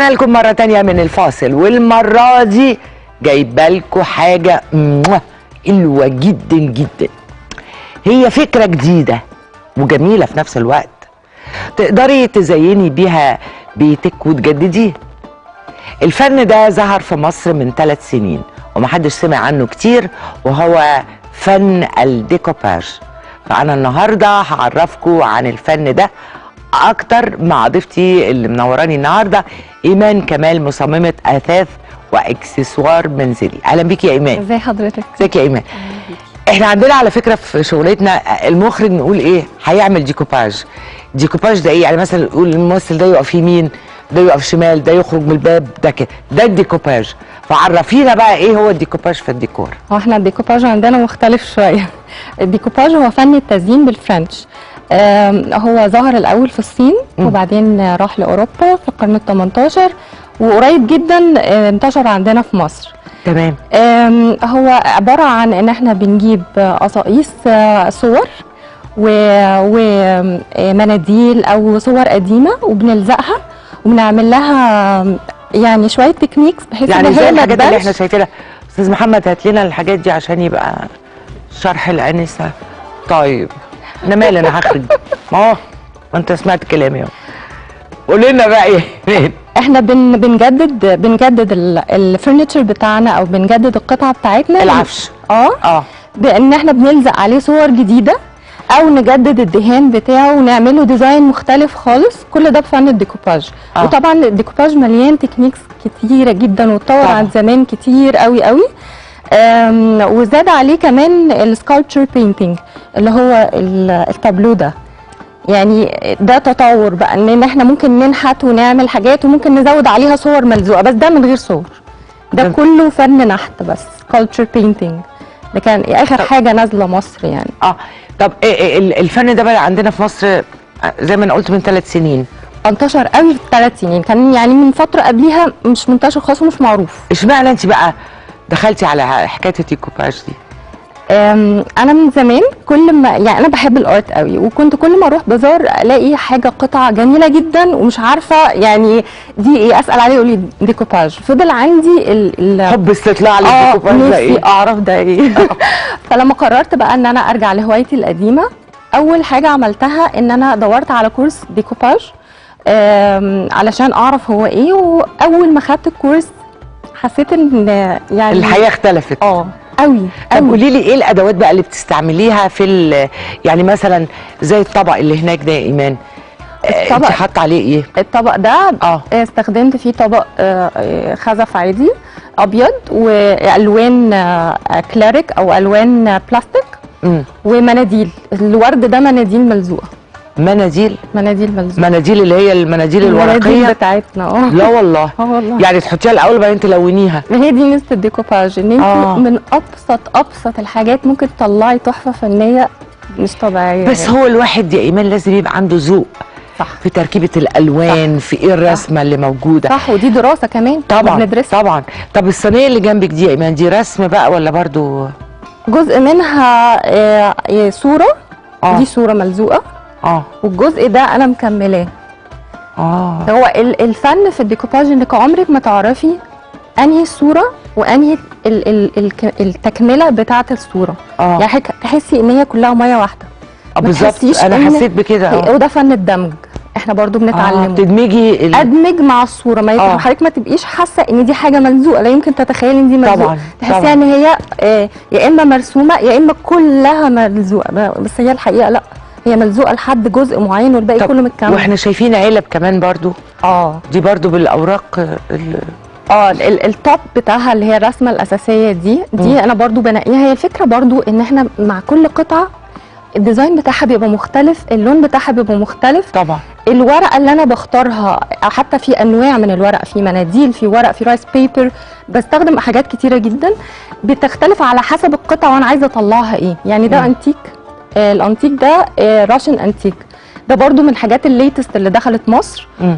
ورجعنا لكم مرة تانية من الفاصل والمرة دي جايبة لكم حاجة موah حلوة جدا جدا هي فكرة جديدة وجميلة في نفس الوقت تقدري تزيني بيها بيتك وتجدديه الفن ده ظهر في مصر من ثلاث سنين ومحدش سمع عنه كتير وهو فن الديكوباج فأنا النهاردة هعرفكم عن الفن ده أكتر مع ضيفتي اللي منوراني النهاردة إيمان كمال مصممة أثاث وإكسسوار منزلي أهلا بيكي يا إيمان ازي حضرتك ازيك يا إيمان احنا عندنا على فكره في شغلتنا المخرج نقول ايه هيعمل ديكوباج ديكوباج ده ايه يعني مثلا يقول الممثل ده يقف يمين ده يقف شمال ده يخرج من الباب ده كده ده الديكوباج فعرفينا بقى ايه هو الديكوباج في الديكور هو احنا الديكوباج عندنا مختلف شويه الديكوباج هو فن التزيين بالفرنش آم، هو ظهر الاول في الصين مم. وبعدين راح لاوروبا في القرن ال 18 وقريب جدا آه، انتشر عندنا في مصر تمام آم، هو عباره عن ان احنا بنجيب آه، قصاقيس آه، صور ومناديل او صور قديمه وبنلزقها وبنعمل لها آم، يعني شويه تكنيكس بحيث يعني ان زي هي ما الحاجات اللي تبانش احنا شايفينها استاذ محمد هات لنا الحاجات دي عشان يبقى شرح الانسه طيب انا مالي انا هخرج ما هو ما انت سمعت كلامي اهو قولي لنا بقى ايه فين احنا بن بنجدد بنجدد الفرنتشر بتاعنا او بنجدد القطعه بتاعتنا العفش اه اه بان احنا بنلزق عليه صور جديده او نجدد الدهان بتاعه ونعمله ديزاين مختلف خالص كل ده بفن الديكوباج آه. وطبعا الديكوباج مليان تكنيكس كتيره جدا واتطور طبعا. عن زمان كتير قوي قوي أم، وزاد عليه كمان السكالبتشر بينتنج اللي هو ال- التابلو ده يعني ده تطور بقى ان احنا ممكن ننحت ونعمل حاجات وممكن نزود عليها صور ملزوقه بس ده من غير صور ده ده- كله فن نحت بس سكالبتشر بينتنج ده كان اخر حاجه نازله مصر يعني اه طب إيه إيه ال- الفن ده بقى عندنا في مصر آه، زي ما انا قلت من ثلاث سنين انتشر قوي في الثلاث سنين كان يعني من فتره قبليها مش منتشر خالص ومش معروف اشمعنى انت بقى دخلتي على حكايه الديكوباج دي أم، انا من زمان كل ما يعني انا بحب الارت قوي وكنت كل ما اروح بازار الاقي حاجه قطعه جميله جدا ومش عارفه يعني دي ايه اسال عليه يقول لي ديكوباج فضل عندي ال ال حب استطلاع اه للديكوباج ده نفسي ايه اعرف ده ايه فلما قررت بقى ان انا ارجع لهوايتي القديمه اول حاجه عملتها ان انا دورت على كورس ديكوباج آم، علشان اعرف هو ايه واول ما خدت الكورس حسيت ان يعني الحياه اختلفت اه قوي طب قوي قولي لي ايه الادوات بقى اللي بتستعمليها في ال- يعني مثلا زي الطبق اللي هناك ده يا ايمان آه، انت الطبق- حاطه عليه ايه الطبق ده اه استخدمت فيه طبق آه، آه، خزف عادي ابيض والوان آه، كلاريك او الوان آه، بلاستيك مم. ومناديل الورد ده مناديل ملزوقه مناديل مناديل ملزوقه مناديل اللي هي المناديل المناديل الورقيه بتاعتنا اه لا والله اه والله يعني تحطيها الاول وبعدين تلونيها ما هي دي ميزه الديكوباج ان انت آه. من ابسط ابسط الحاجات ممكن تطلعي تحفه فنيه مش طبيعيه بس يعني. هو الواحد يا ايمان لازم يبقى عنده ذوق صح في تركيبه الالوان في ايه الرسمه اللي موجوده صح ودي دراسه كمان طبعا بندرسها طبعا طب الصينيه اللي جنبك دي يا ايمان دي رسم بقى ولا برضو جزء منها آه، آه، صوره اه دي صوره ملزوقه اه والجزء ده انا مكملاه اه هو ال- الفن في الديكوباج انك عمرك ما تعرفي انهي الصوره وانهي ال ال الك- التكمله بتاعه الصوره اه يعني حك- تحسي ان هي كلها ميه واحده آه، ما بالظبط تحسيش انا إن- حسيت بكده اه وده فن الدمج احنا برضو آه، بنتعلمه بتدمجي ال... ادمج مع الصوره ما آه. يبقى حضرتك ما تبقيش حاسه ان دي حاجه ملزوقه لا يمكن تتخيلي ان دي ملزوقه طبعا تحسيها طبعا ان هي آه، يا اما مرسومه يا اما كلها ملزوقه ب- بس هي الحقيقه لا هي ملزوقه لحد جزء معين والباقي طب كله متكمل واحنا شايفين علب كمان برضو اه دي برضو بالاوراق آه، ال... اه ال- التوب بتاعها اللي هي الرسمه الاساسيه دي دي مم. انا برضو بنقيها هي الفكره برضو ان احنا مع كل قطعه الديزاين بتاعها بيبقى مختلف اللون بتاعها بيبقى مختلف طبعا الورقه اللي انا بختارها حتى في انواع من الورق في مناديل في ورق في رايس بيبر بستخدم حاجات كتيره جدا بتختلف على حسب القطعه وانا عايزه اطلعها ايه يعني ده مم. انتيك آه الانتيك ده آه راشن انتيك ده برضو من الحاجات الليتست اللي دخلت مصر مم.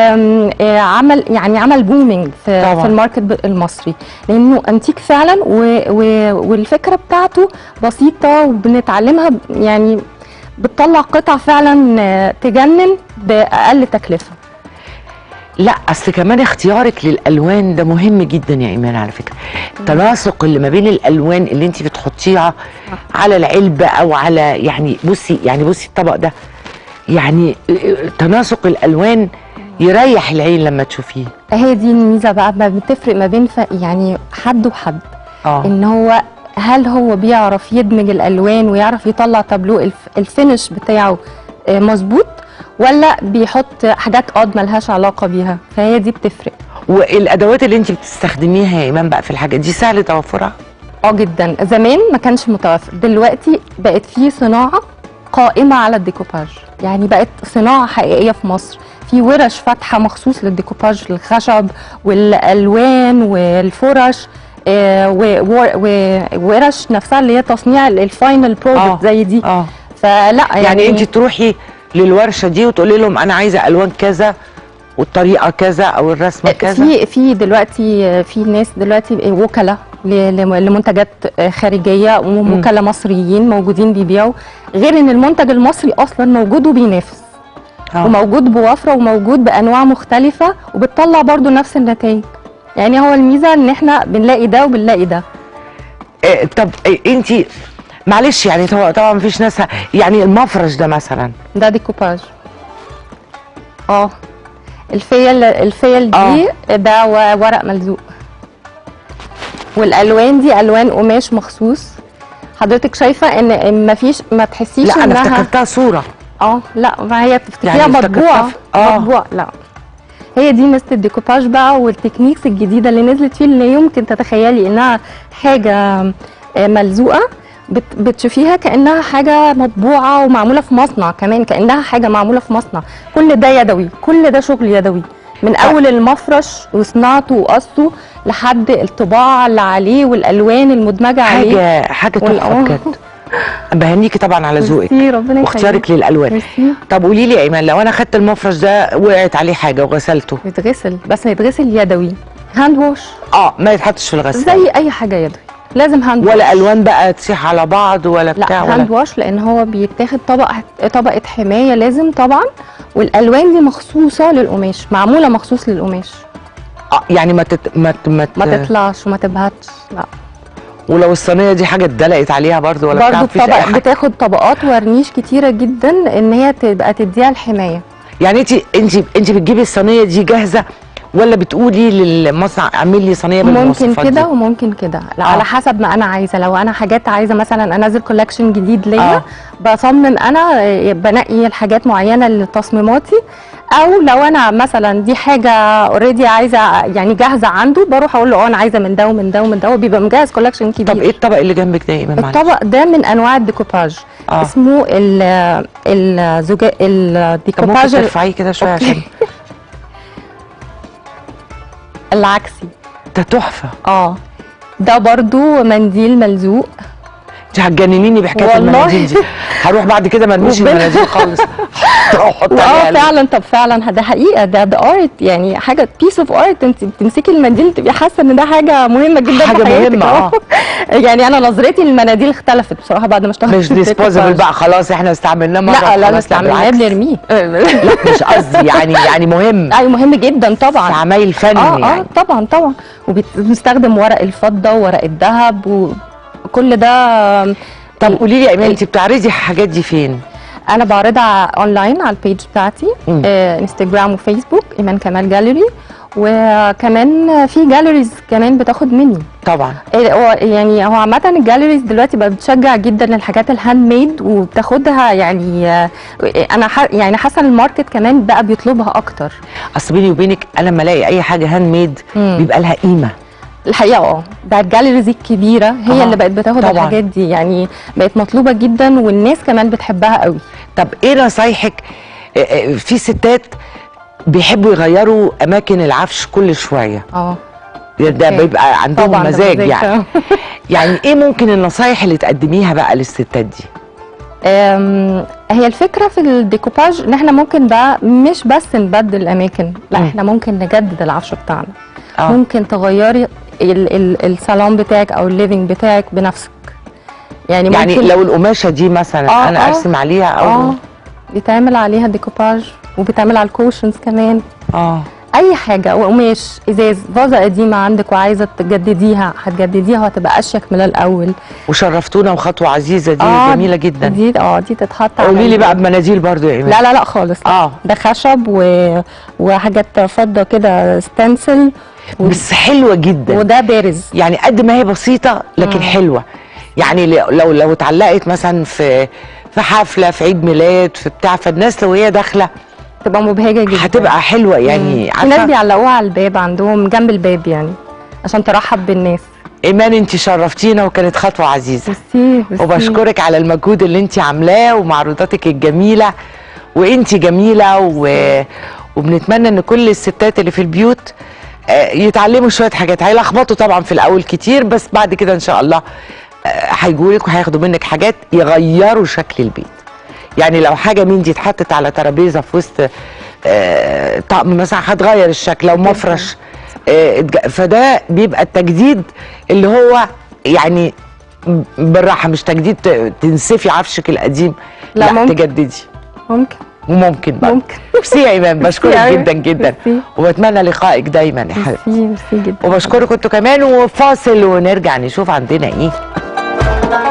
وعمل يعني عمل بومينج في, طبعا. في الماركت ب- المصري لانه انتيك فعلا و و والفكره بتاعته بسيطه وبنتعلمها ب- يعني بتطلع قطع فعلا آه، تجنن باقل تكلفه لا اصل كمان اختيارك للالوان ده مهم جدا يا ايمان على فكره التناسق اللي ما بين الالوان اللي انت بتحطيها على العلبه او على يعني بصي يعني بصي الطبق ده يعني تناسق الالوان يريح العين لما تشوفيه هي دي الميزه بقى ما بتفرق ما بين ف... يعني حد وحد اه ان هو هل هو بيعرف يدمج الالوان ويعرف يطلع تابلو الف... الفينش بتاعه آه، مظبوط ولا بيحط حاجات اود ملهاش علاقه بيها فهي دي بتفرق والادوات اللي انت بتستخدميها يا ايمان بقى في الحاجه دي سهل توفرها اه جدا زمان ما كانش متوفر دلوقتي بقت في صناعه قائمه على الديكوباج يعني بقت صناعه حقيقيه في مصر في ورش فاتحه مخصوص للديكوباج الخشب والالوان والفرش آه، و- و- وورش نفسها اللي هي تصنيع ال- الفاينل آه. برودكت زي دي اه فلا يعني, يعني انت تروحي للورشه دي وتقولي لهم انا عايزه الوان كذا والطريقه كذا او الرسمه كذا في في دلوقتي في ناس دلوقتي وكلاء ل- لم- لمنتجات خارجيه ووكلاء مصريين موجودين بيبيعوا غير ان المنتج المصري اصلا موجود وبينافس آه. وموجود بوفره وموجود بانواع مختلفه وبتطلع برضو نفس النتائج يعني هو الميزه ان احنا بنلاقي ده وبنلاقي ده إيه طب إيه انت معلش يعني طبعا طبعا مفيش ناس ه- يعني المفرش ده مثلا ده ديكوباج اه الفيل الفيل دي ده و- ورق ملزوق والالوان دي الوان قماش مخصوص حضرتك شايفه ان إن مفيش ما تحسيش لا انا انها افتكرتها صوره اه لا ما هي تفتكريها يعني يعني افتكرتها مطبوعه في- آه. مطبوعه لا هي دي ميزه الديكوباج بقى والتكنيكس الجديده اللي نزلت فيه اللي يمكن تتخيلي انها حاجه آه، ملزوقه بت- بتشوفيها كانها حاجه مطبوعه ومعموله في مصنع كمان كانها حاجه معموله في مصنع كل ده يدوي كل ده شغل يدوي من اول المفرش وصناعته وقصه لحد الطباعه اللي عليه والالوان المدمجه عليه حاجه حاجه وال- تحفه آه. بجد بهنيكي طبعا على ذوقك ميرسي، ربنا واختيارك يخليك. للالوان ميرسي. طب قولي لي يا ايمان لو انا خدت المفرش ده وقعت عليه حاجه وغسلته يتغسل بس يتغسل يدوي هاند ووش اه ما يتحطش في الغسالة زي اي حاجه يدوي لازم هاند ولا واش. الوان بقى تسيح على بعض ولا لا بتاع هاند ولا واش لان هو بيتاخد طبقه طبقه حمايه لازم طبعا والالوان دي مخصوصه للقماش معموله مخصوص للقماش آه يعني ما تت... ما ت... ما, ت... ما تطلعش وما تبهتش لا ولو الصينيه دي حاجه اتدلقت عليها برضو ولا بتاع برضو مفيش اي الطبق حاجه بتاخد طبقات ورنيش كتيره جدا ان هي تبقى تديها الحمايه يعني انت انت انت بتجيبي الصينيه دي جاهزه ولا بتقولي للمصنع اعمل لي صينيه ممكن بالمواصفات كده دي؟ وممكن كده لا آه. على حسب ما انا عايزه لو انا حاجات عايزه مثلا انزل كولكشن جديد ليا آه. بصمم انا آه، بنقي الحاجات معينه لتصميماتي او لو انا مثلا دي حاجه اوريدي عايزه يعني جاهزه عنده بروح اقول له اه انا عايزه من ده ومن ده ومن ده وبيبقى مجهز كولكشن كبير طب ايه الطبق اللي جنبك ده يا ايمان معلش؟ الطبق ده من انواع الديكوباج آه. اسمه ال الزجاج طب ممكن الديكوباج ترفعيه كده شويه أوكي. عشان العكسي ده تحفه اه ده برضو منديل ملزوق انت هتجننيني بحكايه والله. المناديل دي هروح بعد كده ما ارميش ربنا- المناديل خالص احط اه عليها ال- فعلا طب فعلا ده حقيقه ده ده ارت يعني حاجه بيس اوف ارت انت بتمسكي المنديل تبقي حاسه ان ده حاجه مهمه جدا حاجة في حياتك مهمة، آه. يعني انا نظرتي للمناديل اختلفت بصراحه بعد ما اشتغلت مش في ديسبوزبل الديكوباج. بقى خلاص احنا استعملناه مره لا لا خلاص، نستعملناه بالعكس. بنرميه لا مش قصدي يعني يعني مهم ايوه مهم جدا طبعا عمايل فني اه اه يعني طبعا طبعا وبنستخدم ورق الفضه وورق الذهب وكل ده طب قولي لي يا ايمان انت بتعرضي الحاجات دي فين؟ انا بعرضها اونلاين على البيج بتاعتي مم. آه انستجرام وفيسبوك ايمان كمال جاليري وكمان في جاليريز كمان بتاخد مني طبعا إيه هو يعني هو عامة الجاليريز دلوقتي بقت بتشجع جدا الحاجات الهاند ميد وبتاخدها يعني آه، انا ح- يعني حاسه إن الماركت كمان بقى بيطلبها اكتر اصل بيني وبينك انا لما الاقي اي حاجه هاند ميد مم. بيبقى لها قيمه الحقيقه اه بقت الجاليريز الكبيره هي آه، اللي بقت بتاخد طبعاً. الحاجات دي يعني بقت مطلوبه جدا والناس كمان بتحبها قوي طب ايه نصايحك آه، آه، في ستات بيحبوا يغيروا اماكن العفش كل شويه اه ده أوكي. بيبقى عندهم طبعا ده مزاج مزاج. يعني يعني ايه ممكن النصايح اللي تقدميها بقى للستات دي أم، هي الفكره في الديكوباج ان احنا ممكن بقى مش بس نبدل الاماكن لا مم. احنا ممكن نجدد العفش بتاعنا اه ممكن تغيري ال ال الصالون بتاعك او الليفينج بتاعك بنفسك يعني يعني ممكن لو القماشه دي مثلا آه، انا آه. ارسم عليها او اه بيتعمل عليها ديكوباج وبيتعمل على الكوشنز كمان اه اي حاجه قماش ازاز فازه قديمه عندك وعايزه تجدديها هتجدديها وهتبقى اشيك من الاول وشرفتونا وخطوه عزيزه دي آه، جميله جدا دي اه دي تتحط على قولي لي ال- بقى بمناديل برضو يا ايمان لا لا لا خالص لا. اه ده خشب و... وحاجات فضه كده ستنسل و... بس حلوه جدا وده بارز يعني قد ما هي بسيطه لكن مم. حلوه يعني لو لو لو اتعلقت مثلا في في حفله في عيد ميلاد في بتاع فالناس لو هي داخله تبقى مبهجه جدا هتبقى حلوه يعني مم. في ناس عارفه بيعلقوها على الباب عندهم جنب الباب يعني عشان ترحب بالناس ايمان انت شرفتينا وكانت خطوه عزيزه ميرسي ميرسي. وبشكرك على المجهود اللي انت عاملاه ومعروضاتك الجميله وانت جميله و... وبنتمنى ان كل الستات اللي في البيوت آه، يتعلموا شويه حاجات هيلخبطوا طبعا في الاول كتير بس بعد كده ان شاء الله آه، هيجوا لك وهياخدوا منك حاجات يغيروا شكل البيت يعني لو حاجه من دي اتحطت على ترابيزه في وسط آه، طقم مثلا هتغير الشكل لو مفرش آه، اتج- فده بيبقى التجديد اللي هو يعني ب- بالراحه مش تجديد ت- تنسفي عفشك القديم لا، لا, ممكن. تجددي ممكن وممكن بقى ممكن ميرسي يا ايمان بشكرك ميرسي أوي. جدا جدا ميرسي. وبتمنى لقائك دايما يا حبيبتي ميرسي ميرسي جدا وبشكركم انتوا كمان وفاصل ونرجع نشوف عندنا ايه